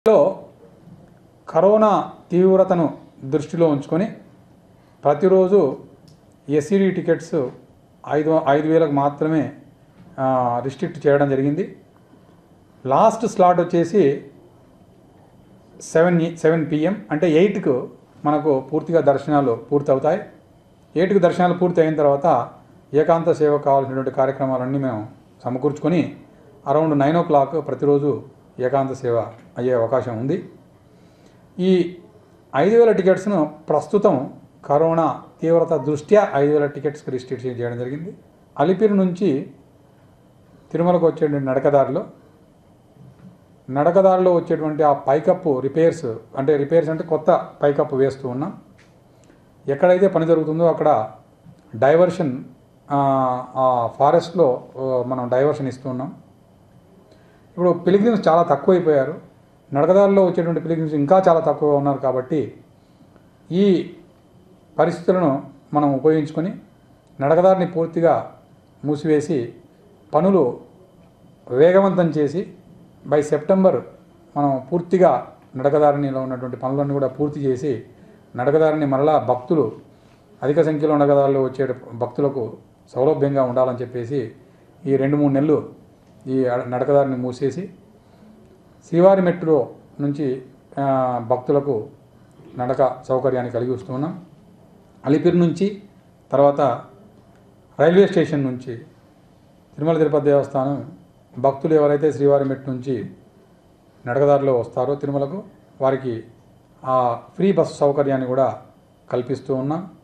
లో కరోనా తీవ్రతను దృష్టిలో ఉంచుకొని ప్రతిరోజు ఎస్సీడీ టికెట్స్ ఐదు ఐదు వేలకు మాత్రమే రిస్ట్రిక్ట్ చేయడం జరిగింది లాస్ట్ స్లాట్ వచ్చేసి సెవెన్ సెవెన్ పిఎం అంటే ఎయిట్కు మనకు పూర్తిగా దర్శనాలు పూర్తవుతాయి ఎయిట్కి దర్శనాలు పూర్తి అయిన తర్వాత ఏకాంత సేవ కావాల్సినటువంటి కార్యక్రమాలన్నీ మేము సమకూర్చుకొని అరౌండ్ నైన్ ఓ క్లాక్ ప్రతిరోజు ఏకాంత సేవ అయ్యే అవకాశం ఉంది ఈ ఐదు వేల టికెట్స్ను ప్రస్తుతం కరోనా తీవ్రత దృష్ట్యా ఐదు వేల టికెట్స్కి రిస్ట్రిక్ట్ చేయడం జరిగింది అలిపిరి నుంచి తిరుమలకు వచ్చేటువంటి నడకదారిలో నడకదారిలో వచ్చేటువంటి ఆ పైకప్పు రిపేర్స్ అంటే రిపేర్స్ అంటే కొత్త పైకప్పు వేస్తూ ఉన్నాం ఎక్కడైతే పని జరుగుతుందో అక్కడ డైవర్షన్ ఆ, ఆ ఫారెస్ట్లో ఆ, మనం డైవర్షన్ ఇస్తూ ఉన్నాం ఇప్పుడు పిలిగ్రిమ్స్ చాలా తక్కువైపోయారు నడకదారిలో వచ్చేటువంటి పిలిగ్రిమ్స్ ఇంకా చాలా తక్కువగా ఉన్నారు కాబట్టి ఈ పరిస్థితులను మనం ఉపయోగించుకొని నడకదారిని పూర్తిగా మూసివేసి పనులు వేగవంతం చేసి బై సెప్టెంబర్ మనం పూర్తిగా నడకదారినిలో ఉన్నటువంటి పనులన్నీ కూడా పూర్తి చేసి నడకదారిని మరలా భక్తులు అధిక సంఖ్యలో నడకదారిలో వచ్చే భక్తులకు సౌలభ్యంగా ఉండాలని చెప్పేసి ఈ రెండు మూడు నెలలు ఈ నడకదారిని మూసేసి శ్రీవారి మెట్టులో నుంచి ఆ, భక్తులకు నడక సౌకర్యాన్ని కలిగిస్తున్నాం అలిపిరి నుంచి తర్వాత రైల్వే స్టేషన్ నుంచి తిరుమల తిరుపతి దేవస్థానం భక్తులు ఎవరైతే శ్రీవారి మెట్టు నుంచి నడకదారిలో వస్తారో తిరుమలకు వారికి ఆ ఫ్రీ బస్సు సౌకర్యాన్ని కూడా కల్పిస్తూ ఉన్నాం